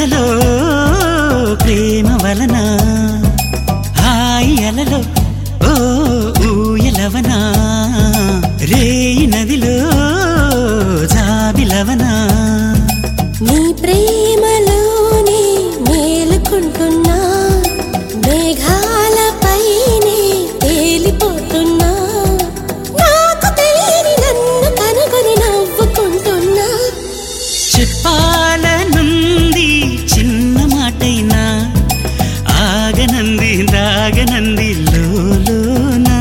కలలో ప్రేమ వలన హాయి అలలో ఓ ఊయలవనా రేయి నదిలో జాబిలవనా నీ ప్రేమలోనే మేలుకుంటున్నా మేఘాలపైనే తేలిపోతున్నా నాకు తెలియని నన్ను కనుగొని నవ్వుకుంటున్నా చెప్పాలనుంది చిన్న మాటైనా ఆగనంది దాగనంది లోలోనా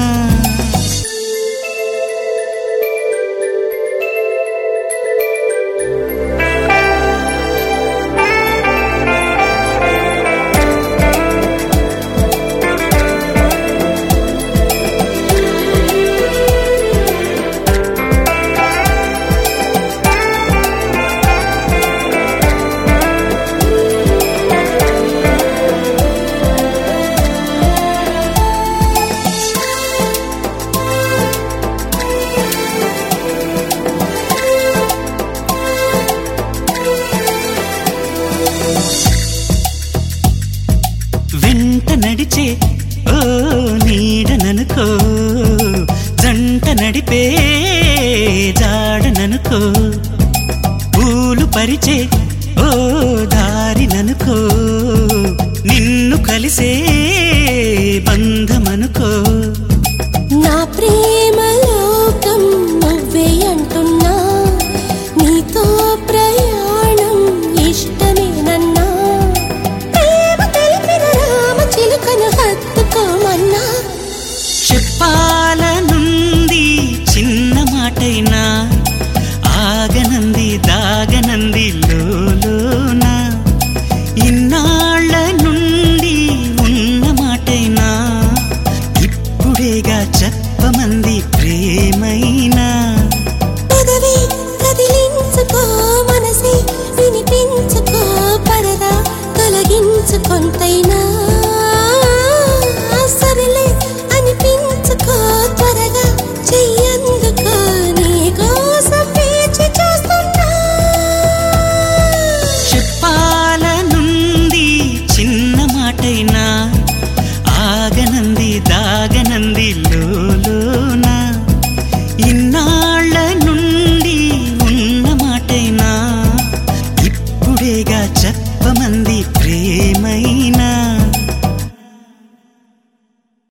వెంట నడిచే ఓ నీడననుకో జంట నడిపే జాడననుకో పూలు పరిచే ఓ దారిననుకో నిన్ను కలిసే బంధమనుకో నా ప్రేమ లోకం నువ్వే అంటున్నా నీతో ప్రయాణం ఇష్టమేనన్నా ప్రేమ తెలిపిన రామ చిలుకను హత్తుకోమన్నా చెప్పాలనుంది చిన్న మాటైనా ఆగనంది దాగనంది లోలోనా ఇన్నాళ్ళ నుండి ఉన్న మాటైనా ఇప్పుడేగా చెప్పమంది ప్రేమైనా పెదవి కదిలించుకో మనసే వినిపించుకో పరదా తొలగించు కొంతైనా